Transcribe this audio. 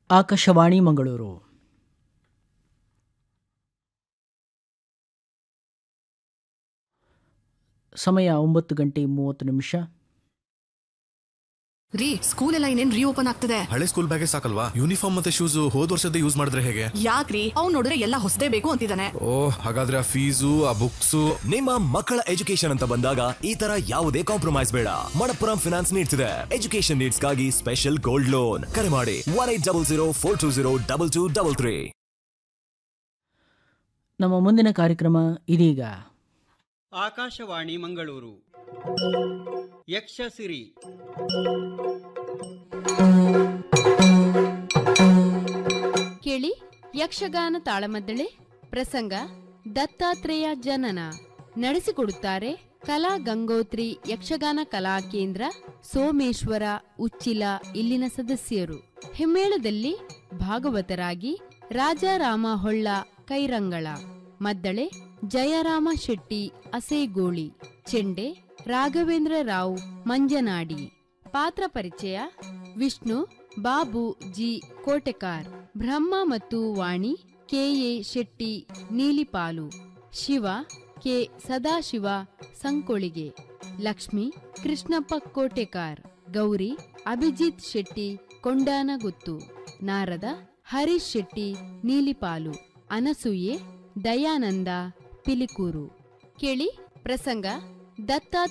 ಆಕಾಶವಾಣಿ ಮಂಗಳೂರು ಸಮಯ ಒಂಬತ್ತು ಗಂಟೆ ಮೂವತ್ತು ನಿಮಿಷ ರೀ ಸ್ಕೂಲ್ ಎಲ್ಲ ಇನ್ನೇನ್ ರೀಓಪನ್ ಆಗ್ತದೆ ಹಳೆ ಸ್ಕೂಲ್ ಬ್ಯಾಗೇ ಸಾಕಲ್ವಾ ಯೂನಿಫಾರ್ಮ್ ಮತ್ತೆ ಶೂಸ್ ಹೋದ್ ವರ್ಷದ ಯೂಸ್ ಮಾಡಿದ್ರೆ ಹೇಗೆ ಯಾಕ್ರಿ ಅವ್ನ್ ನೋಡಿದ್ರೆ ಎಲ್ಲ ಹೊಸದೇ ಬೇಕು ಅಂತಿದ್ದಾನೆ ಓ ಹಾಗಾದ್ರೆ ಆ ಫೀಸು ಆ ಬುಕ್ಸು ನಿಮ್ಮ ಮಕ್ಕಳ ಎಜುಕೇಶನ್ ಅಂತ ಬಂದಾಗ ಈ ತರ ಯಾವುದೇ ಕಾಂಪ್ರಮೈಸ್ ಬೇಡ ಮಣಪ್ಪುರಂ ಫಿನಾನ್ಸ್ ನೀಡ್ತಿದೆ ಎಜುಕೇಶನ್ ನೀಡ್ಸ್ಗಾಗಿ ಸ್ಪೆಷಲ್ ಗೋಲ್ಡ್ ಲೋನ್ ಕರೆ ಮಾಡಿ one eight double zero four two zero double two double three ನಮ್ಮ ಮುಂದಿನ ಕಾರ್ಯಕ್ರಮ ಇದೀಗ ಆಕಾಶವಾಣಿ ಮಂಗಳೂರು ಯಕ್ಷಸಿರಿ ಕೇಳಿ ಯಕ್ಷಗಾನ ತಾಳಮದ್ದಳೆ ಪ್ರಸಂಗ ದತ್ತಾತ್ರೇಯ ಜನನ ನಡೆಸಿಕೊಡುತ್ತಾರೆ ಕಲಾ ಗಂಗೋತ್ರಿ ಯಕ್ಷಗಾನ ಕಲಾ ಕೇಂದ್ರ ಸೋಮೇಶ್ವರ ಉಚ್ಚಿಲ ಇಲ್ಲಿನ ಸದಸ್ಯರು ಹಿಮ್ಮೇಳದಲ್ಲಿ ಭಾಗವತರಾಗಿ ರಾಜಾರಾಮ ಹೊಳ್ಳ ಕೈರಂಗಳ ಮದ್ದಳೆ ಜಯರಾಮ ಶೆಟ್ಟಿ ಅಸೇಗೋಳಿ ಚೆಂಡೆ ರಾಘವೇಂದ್ರ ರಾವ್ ಮಂಜನಾಡಿ ಪಾತ್ರ ಪರಿಚಯ ವಿಷ್ಣು ಬಾಬು ಜಿ ಕೋಟೆಕಾರ್ ಬ್ರಹ್ಮ ಮತ್ತು ವಾಣಿ ಕೆಎ ಶೆಟ್ಟಿ ನೀಲಿಪಾಲು ಶಿವ ಕೆ ಸದಾಶಿವ ಸಂಕೊಳಿಗೆ ಲಕ್ಷ್ಮಿ ಕೃಷ್ಣಪ್ಪ ಕೋಟೆಕಾರ್ ಗೌರಿ ಅಭಿಜಿತ್ ಶೆಟ್ಟಿ ಕೊಂಡಾನಗುತ್ತು ನಾರದ ಹರೀಶ್ ಶೆಟ್ಟಿ ನೀಲಿಪಾಲು ಅನಸೂಯೆ ದಯಾನಂದ ಪಿಲಿಕೂರು ಕೇಳಿ ಪ್ರಸಂಗ ದತ್ತಾ